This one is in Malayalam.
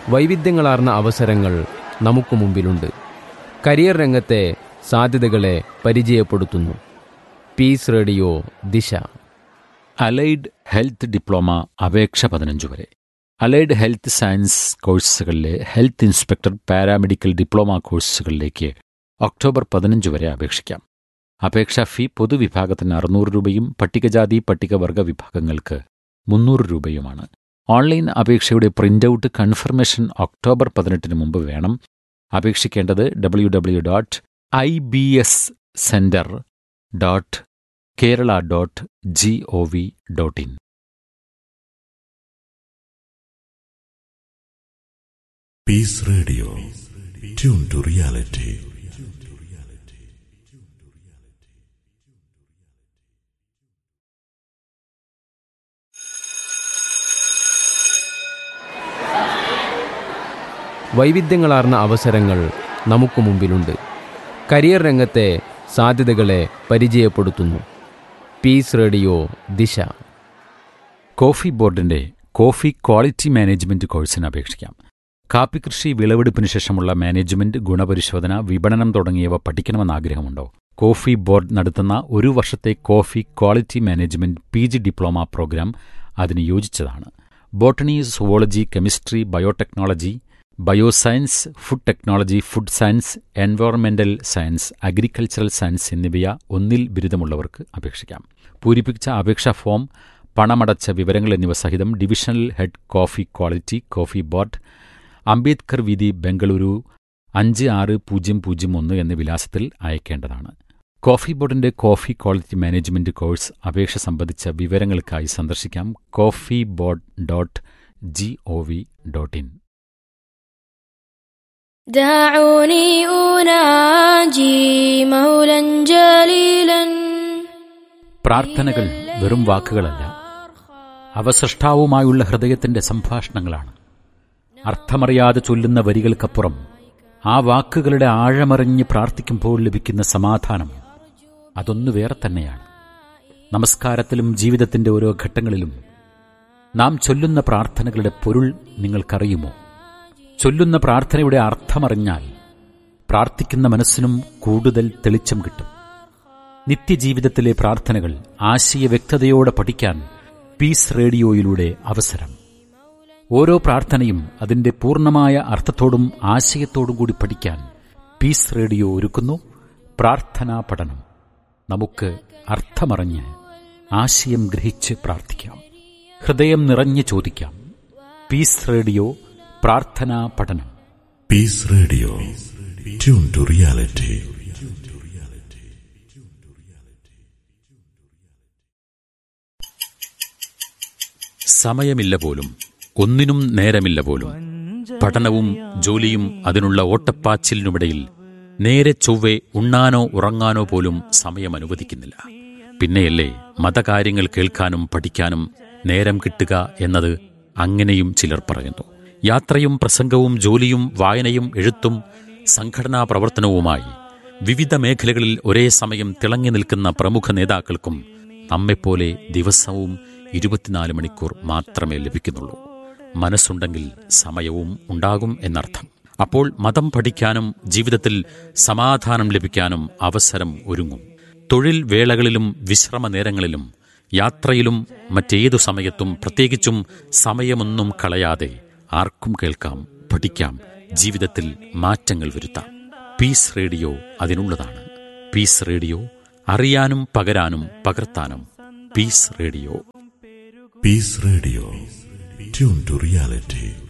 വൈവിധ്യങ്ങളാർന്ന അവസരങ്ങൾ നമുക്ക് മുമ്പിലുണ്ട് കരിയർ രംഗത്തെ സാധ്യതകളെ പരിചയപ്പെടുത്തുന്നു peace radio Disha allied health diploma അപേക്ഷ പതിനഞ്ച് വരെ അലൈഡ് ഹെൽത്ത് സയൻസ് കോഴ്സുകളിലെ ഹെൽത്ത് ഇൻസ്പെക്ടർ പാരാമെഡിക്കൽ ഡിപ്ലോമ കോഴ്സുകളിലേക്ക് ഒക്ടോബർ പതിനഞ്ച് വരെ അപേക്ഷിക്കാം അപേക്ഷാ ഫീ പൊതുവിഭാഗത്തിന് അറുന്നൂറ് രൂപയും പട്ടികജാതി പട്ടികവർഗ വിഭാഗങ്ങൾക്ക് മുന്നൂറ് രൂപയുമാണ് ഓൺലൈൻ അപേക്ഷയുടെ പ്രിന്റൌട്ട് കൺഫർമേഷൻ ഒക്ടോബർ പതിനെട്ടിന് മുമ്പ് വേണം അപേക്ഷിക്കേണ്ടത് W W dot I B S centre dot Kerala dot G O V dot in Peace Radio. Tune to reality. വൈവിധ്യങ്ങളാർന്ന അവസരങ്ങൾ നമുക്ക് മുമ്പിലുണ്ട് കരിയർ രംഗത്തെ സാധ്യതകളെ പരിചയപ്പെടുത്തുന്നു പീസ് റേഡിയോ ദിശ കോഫി ബോർഡിന്റെ കോഫി ക്വാളിറ്റി മാനേജ്മെന്റ് കോഴ്സിന് അപേക്ഷിക്കാം കാപ്പി കൃഷി വിളവെടുപ്പിന് ശേഷമുള്ള മാനേജ്മെന്റ് ഗുണപരിശോധന വിപണനം തുടങ്ങിയവ പഠിക്കണമെന്ന് ആഗ്രഹമുണ്ടോ കോഫി ബോർഡ് നടത്തുന്ന ഒരു വർഷത്തെ coffee quality management P G diploma program അതിന് യോജിച്ചതാണ് botany zoology chemistry biotechnology bioscience food technology food science എൻവയോൺമെന്റൽ സയൻസ് അഗ്രികൾച്ചറൽ സയൻസ് എന്നിവയ ഒന്നിൽ ബിരുദമുള്ളവർക്ക് അപേക്ഷിക്കാം പൂരിപ്പിച്ച അപേക്ഷാ ഫോം പണമടച്ച വിവരങ്ങൾ എന്നിവ സഹിതം divisional head coffee quality coffee board Ambedkar വീതി ബംഗളൂരു അഞ്ച് ആറ് പൂജ്യം പൂജ്യം ഒന്ന് എന്ന വിലാസത്തിൽ അയക്കേണ്ടതാണ് കോഫി ബോർഡിന്റെ കോഫി ക്വാളിറ്റി മാനേജ്മെന്റ് കോഴ്സ് അപേക്ഷ സംബന്ധിച്ച വിവരങ്ങൾക്കായി സന്ദർശിക്കാം coffee board dot G O V dot in دعوني أناجي مولا جليلا പ്രാർത്ഥനകൾ വെറും വാക്കുകളല്ല അവ സൃഷ്ടാവുമായുള്ള ഹൃദയത്തിന്റെ സംഭാഷണങ്ങളാണ് അർത്ഥമറിയാതെ ചൊല്ലുന്ന വരികൾക്കപ്പുറം ആ വാക്കുകളുടെ ആഴമറിഞ്ഞ് പ്രാർത്ഥിക്കുമ്പോൾ ലഭിക്കുന്ന സമാധാനം അതൊന്നു വേറെ തന്നെയാണ് നമസ്കാരത്തിലും ജീവിതത്തിന്റെ ഓരോ ഘട്ടങ്ങളിലും നാം ചൊല്ലുന്ന പ്രാർത്ഥനകളുടെ പൊരുൾ നിങ്ങൾക്കറിയുമോ ചൊല്ലുന്ന പ്രാർത്ഥനയുടെ അർത്ഥമറിഞ്ഞാൽ പ്രാർത്ഥിക്കുന്ന മനസ്സിനും കൂടുതൽ തെളിച്ചം കിട്ടും നിത്യജീവിതത്തിലെ പ്രാർത്ഥനകൾ ആശയ വ്യക്തതയോടെ പഠിക്കാൻ പീസ് റേഡിയോയിലൂടെ അവസരം ഓരോ പ്രാർത്ഥനയും അതിന്റെ പൂർണ്ണമായ അർത്ഥത്തോടും ആശയത്തോടും കൂടി പഠിക്കാൻ പീസ് റേഡിയോ ഒരുക്കുന്നു പ്രാർത്ഥനാ പഠനം നമുക്ക് അർത്ഥമറിഞ്ഞ് ആശയം ഗ്രഹിച്ച് പ്രാർത്ഥിക്കാം ഹൃദയം നിറഞ്ഞ് ചോദിക്കാം പീസ് റേഡിയോ പ്രാർത്ഥനാ പഠനം Peace Radio. Tune to reality. സമയമില്ല പോലും ഒന്നിനും നേരമില്ല പോലും പഠനവും ജോലിയും അതിനുള്ള ഓട്ടപ്പാച്ചിലിനുമിടയിൽ നേരെ ചൊവ്വെ ഉണ്ണാനോ ഉറങ്ങാനോ പോലും സമയം അനുവദിക്കുന്നില്ല പിന്നെയല്ലേ മതകാര്യങ്ങൾ കേൾക്കാനും പഠിക്കാനും നേരം കിട്ടുക എന്നത് അങ്ങനെയും ചിലർ പറയുന്നു യാത്രയും പ്രസംഗവും ജോലിയും വായനയും എഴുത്തും സംഘടനാ പ്രവർത്തനവുമായി വിവിധ മേഖലകളിൽ ഒരേ സമയം തിളങ്ങി നിൽക്കുന്ന പ്രമുഖ നേതാക്കൾക്കും നമ്മെപ്പോലെ ദിവസവും ഇരുപത്തിനാല് മണിക്കൂർ മാത്രമേ ലഭിക്കുന്നുള്ളൂ മനസ്സുണ്ടെങ്കിൽ സമയവും ഉണ്ടാകും എന്നർത്ഥം അപ്പോൾ മതം പഠിക്കാനും ജീവിതത്തിൽ സമാധാനം ലഭിക്കാനും അവസരം ഒരുങ്ങും തൊഴിൽ വേളകളിലും വിശ്രമ നേരങ്ങളിലും യാത്രയിലും മറ്റേതു സമയത്തും പ്രത്യേകിച്ചും സമയമൊന്നും കളയാതെ ആർക്കും കേൾക്കാം പഠിക്കാം ജീവിതത്തിൽ മാറ്റങ്ങൾ വരുത്താം പീസ് റേഡിയോ അതിനുള്ളതാണ് പീസ് റേഡിയോ അറിയാനും പകരാനും പകർത്താനും peace radio Peace Radio. Tune to reality.